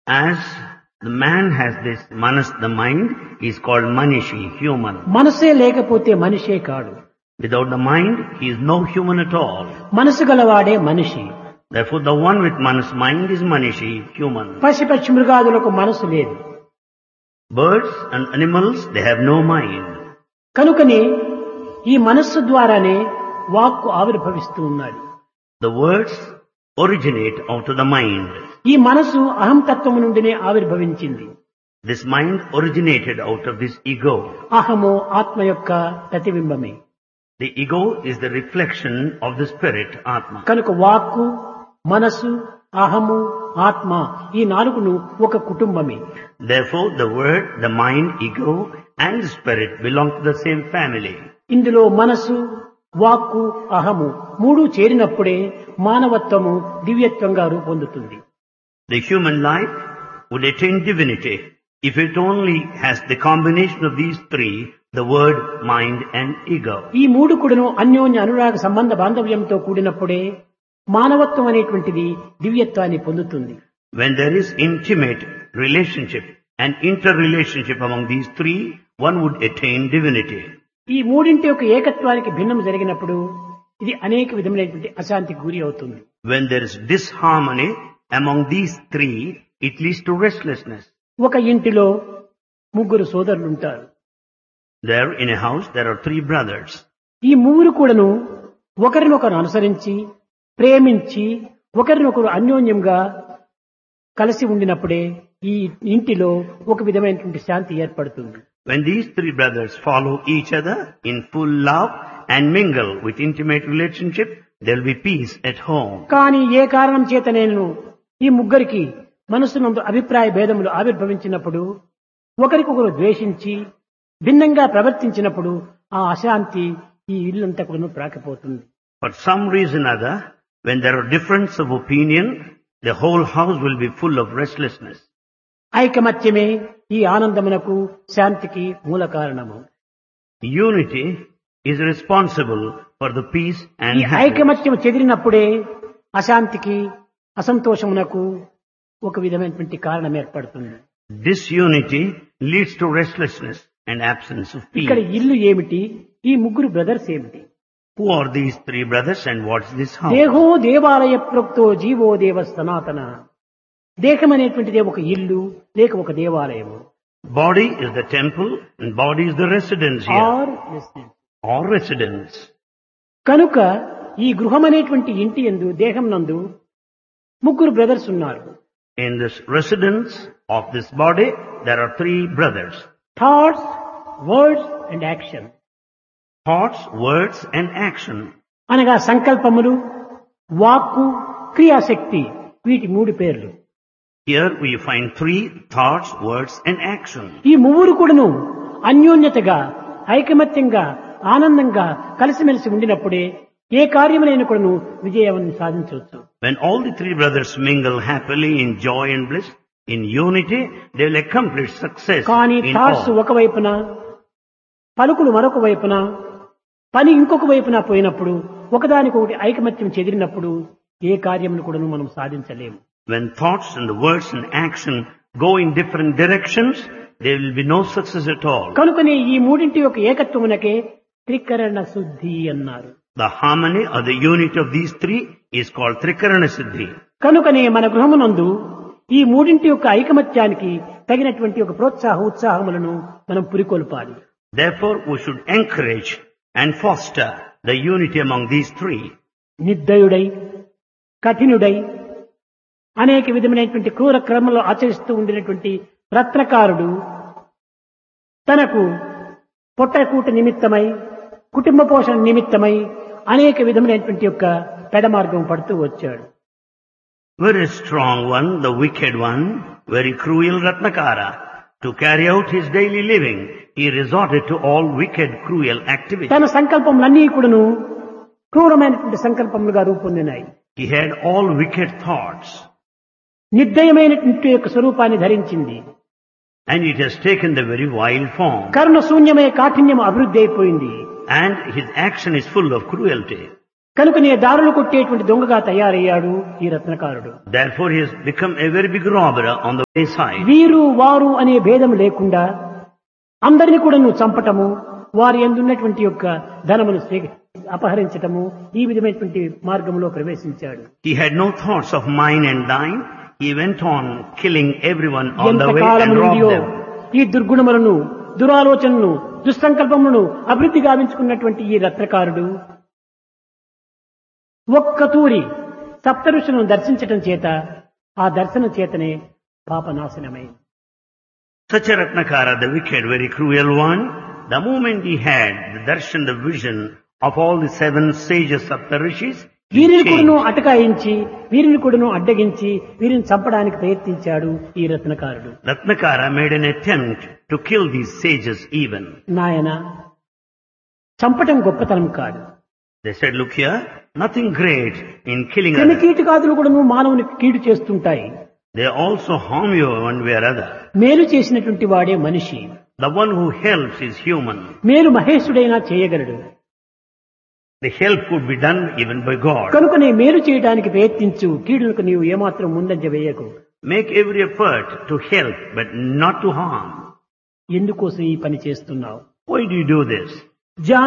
As the man has this manas, the mind is called manishi, human. మనసే లేకపోతే మనిషే కాడు Without the mind, he is no human at all. మనసు గలవాడే మనిషి Therefore, the one with manas mind is manishi, human. పశు పక్షి మృగాదులకు మనసు లేదు Birds and animals, they have no mind. కనుకనే ఈ మనస్సు ద్వారానే వాక్కు ఆవిర్భవిస్తూ ఉన్నాడు The words originate out of the mind. ఈ మనసు అహంతత్వము నుండినే ఆవిర్భవించింది This mind originated out of this ego. అహము ఆత్మ యొక్క ప్రతిబింబమే The ego is the reflection of the spirit, Atma. కనుక వాక్కు మనసు అహము ఆత్మ ఈ నాలుగును ఒక కుటుంబమే Therefore, the word, the mind, ego, and the spirit belong to the same family. ఇందులో మనసు వాక్కు అహము మూడు చేరినప్పుడే మానవత్వము దివ్యత్వంగా రూపొందుతుంది The human life would attain divinity if it only has the combination of these three, the word, mind, and ego. ఈ మూడు కూడాను అన్యోన్య అనురాగ సంబంధ బాంధవ్యంతో కూడినప్పుడే మానవత్వం అనేటువంటిది దివ్యత్వాన్ని పొందుతుంది When there is intimate relationship and interrelationship among these three, one would attain divinity. ఈ మూడింటి యొక్క ఏకత్వానికి భిన్నం జరిగినప్పుడు ఇది అనేక విధమైనటువంటి అశాంతికి గురి అవుతుంది When there is disharmony among these three, it leads to restlessness. ఒక ఇంటిలో ముగ్గురు సోదరులు ఉంటారు There in a house, there are three brothers. ఈ ముగ్గురు కూడాను ఒకరినొకరు అనుసరించి ప్రేమించి ఒకరినొకరు అన్యోన్యంగా కలిసి ఉండినప్పుడే ఈ ఇంటిలో ఒక విధమైనటువంటి శాంతి ఏర్పడుతుంది When these three brothers follow each other in full love and mingle with intimate relationship, there will be peace at home. కానీ ఏ కారణం చేత నేను ఈ ముగ్గురికి మనసునందు అభిప్రాయ భేదములు ఆవిర్భవించినప్పుడు ఒకరికొకరు ద్వేషించి భిన్నంగా ప్రవర్తించినప్పుడు ఆ అశాంతి ఈ ఇల్లంతా కూడా ప్రాకపోతుంది For some reason or other, when there are difference of opinion, the whole house will be full of restlessness. ఐకమత్యమే ఈ ఆనందమునకు శాంతికి మూల కారణము Unity is responsible for the peace and ఈ happiness. ఐకమత్యం చెదిరినప్పుడే అశాంతికి అసంతోషమునకు ఒక విధమైనటువంటి కారణం ఏర్పడుతుంది Disunity leads to restlessness and absence of ఇక్కడ peace. ఇల్లు ఏమిటి ఈ ముగ్గురు బ్రదర్స్ ఏమిటి Who are these three brothers and what's this house? దేహో దేవాలయ ప్రోక్తో జీవో దేవ సనాతన దేహం అనేటువంటిదే ఒక ఇల్లు లేక ఒక దేవాలయము Body is the temple and body is the residence here. Or Or residence. కనుక ఈ గృహం అనేటువంటి ఇంటి ఎందు దేహం నందు ముగ్గురు బ్రదర్స్ ఉన్నారు In this residence of this body, there are three brothers. Thoughts words and action Thoughts, words and action. అనగా సంకల్పములు వాక్కు క్రియాశక్తి వీటి మూడు పేర్లు Here we find three thoughts, words and action. ఈ మూడు కూడాను అన్యోన్యతగా ఐకమత్యంగా ఆనందంగా కలిసిమెలిసి ఉండినప్పుడే ఏ కార్యములైన కూడాను విజయాన్ని సాధించవచ్చు When all the three brothers mingle happily in joy and bliss, in unity, they will accomplish success కానీ in థాట్స్ all. ఒక వైపున పలుకులు మరొక వైపున పని ఇంకొక వైపున పోయినప్పుడు ఒకదానికొకటి ఐకమత్యం చెదిరినప్పుడు ఏ కార్యమును కూడాను మనం సాధించలేము When thoughts and the words and action go in different directions, there will be no success at all. కనుకనే ఈ మూడింటి యొక్క ఏకత్వమునకే త్రికరణ శుద్ధి అన్నారు The harmony or the unity of these three is called Trikarana Siddhi. కనుకనే మన గృహమునందు ఈ మూడింటి యొక్క ఐకమత్యానికి తగినటువంటి ఒక ప్రోత్సాహ ఉత్సాహములను మనం పురికొల్పాలి Therefore, we should encourage and foster the unity among these three. నిర్దయుడై కఠినుడై అనేక విధమైనటువంటి క్రూర క్రమంలో ఆచరిస్తూ ఉండినటువంటి రత్నకారుడు తనకు పొట్టకూట నిమిత్తమై కుటుంబ పోషణ నిమిత్తమై అనేక విధమైనటువంటి యొక్క పెడమార్గం పడుతూ వచ్చాడు Very strong one, the wicked one, very cruel Ratnakara. To carry out his daily living, he resorted to all wicked, cruel activities. తన సంకల్పములన్నీ కూడాను క్రూరమైనటువంటి సంకల్పములుగా రూపొందినాయి He had all wicked thoughts, నిర్దయమైనటువంటి యొక్క స్వరూపాన్ని ధరించింది and it has taken the very vile form. కరుణ శూన్యమై కాఠిన్యం అభివృద్ధి అయిపోయింది And his action is full of cruelty. కనుక నే దారులు కొట్టేటువంటి దొంగగా తయారయ్యాడు ఈ రత్నకారుడు Therefore he has become a very big robber on the wayside. వీరు వారు అనే భేదం లేకుండా అందరిని కూడా నువ్వు చంపటము వారి ఎందున్నటువంటి యొక్క ధనమును స్వీ- అపహరించటము ఈ విధమైనటువంటి మార్గంలో ప్రవేశించాడు He had no thoughts of mine and thine. He went on killing everyone on the way ఎంతకాలం and నుండియో robbed them. ఈ దుర్గుణములను దురాలోచనను దుస్సంకల్పములను అభివృద్ధి గావించుకున్నటువంటి ఈ రత్నకారుడు ఒక్క తూరి సప్త ఋషులను దర్శించటం చేత ఆ దర్శనం చేతనే పాపనాశనమైంది Such a Ratnakara, the wicked, very cruel one, the moment he had the darshan, the vision of all the seven sages of the rishis, he వీరిని కూడాను changed. అటకాయించి వీరిని కూడాను అడ్డగించి వీరిని చంపడానికి ప్రయత్నించాడు ఈ రత్నకారుడు Ratnakara made an attempt to kill these sages even. నాయన చంపటం గొప్పతనం కాదు They said, look here, nothing great in killing క్రిమి others. కీటకాదులు కూడాను మానవునికి కీడు చేస్తుంటాయి They also harm you one way or other. మేలు చేసినటువంటి వాడే మనిషి The one who helps is human. మేలు మహేశుడైనా చేయగలడు The help could be done even by God. కనుకనే మేలు చేయడానికి ప్రయత్నించు కీడులకు నీవు ఏమాత్రం ముందంజ వేయకు Make every effort to help, but not to harm. ఎందుకోసం ఈ పని చేస్తున్నావు Why do you do this? జా